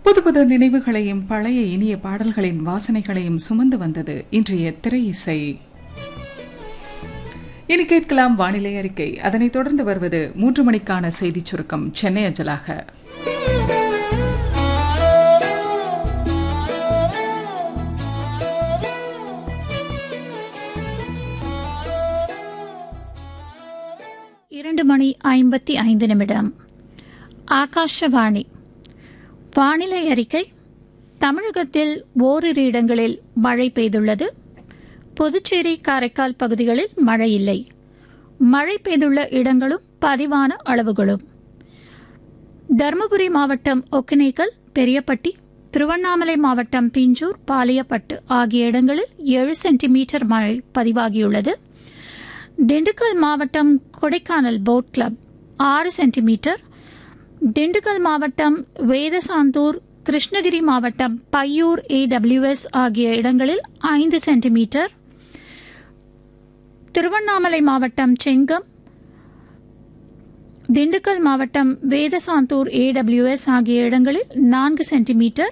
புது புது நினைவுகளையும் பழைய இனிய பாடல்களின் வாசனைகளையும் சுமந்து வந்தது இன்றைய திரை இசை இனி கேட்கலாம் வானிலை அறிக்கை அதனைத் தொடர்ந்து வருவது மூன்று மணிக்கான செய்திச் சுருக்கம் சென்னை அஞ்சலாக இரண்டு மணி ஐம்பத்தி ஐந்து நிமிடம் ஆகாஷவாணி வானிலை அறிக்கை தமிழகத்தில் ஓரிரு இடங்களில் மழை பெய்துள்ளது புதுச்சேரி காரைக்கால் பகுதிகளில் மழை இல்லை மழை பெய்துள்ள இடங்களும் பதிவான அளவுகளும் தருமபுரி மாவட்டம் ஒக்கினேக்கல் பெரியப்பட்டி திருவண்ணாமலை மாவட்டம் பிஞ்சூர் பாலியப்பட்டு ஆகிய இடங்களில் ஏழு சென்டிமீட்டர் மழை பதிவாகியுள்ளது திண்டுக்கல் மாவட்டம் கொடைக்கானல் போட் கிளப் ஆறு சென்டிமீட்டர் திண்டுக்கல் மாவட்டம் வேதசாந்தூர் கிருஷ்ணகிரி மாவட்டம் பையூர் ஏடபிள்யூஎஸ் ஆகிய இடங்களில் ஐந்து சென்டிமீட்டர் திருவண்ணாமலை மாவட்டம் செங்கம் திண்டுக்கல் மாவட்டம் வேதசாந்தூர் ஏடபிள்யூஎஸ் ஆகிய இடங்களில் நான்கு சென்டிமீட்டர்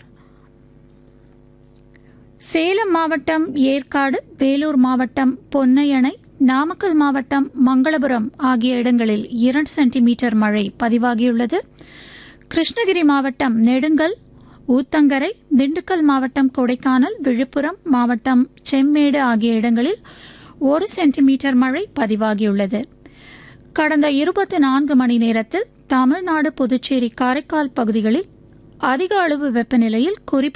சேலம் மாவட்டம் ஏற்காடு வேலூர் மாவட்டம் பொன்னையணை நாமக்கல் மாவட்டம் மங்களபுரம் ஆகிய இடங்களில் இரண்டு சென்டிமீட்டர் மழை பதிவாகியுள்ளது கிருஷ்ணகிரி மாவட்டம் நெடுங்கல் ஊத்தங்கரை திண்டுக்கல் மாவட்டம் கொடைக்கானல் விழுப்புரம் மாவட்டம் செம்மேடு ஆகிய இடங்களில் ஒரு சென்டிமீட்டர் மழை பதிவாகியுள்ளது கடந்த இருபத்தி நான்கு மணி நேரத்தில் தமிழ்நாடு புதுச்சேரி காரைக்கால் பகுதிகளில் அதிக அளவு வெப்பநிலையில் குறிப்பிட்ட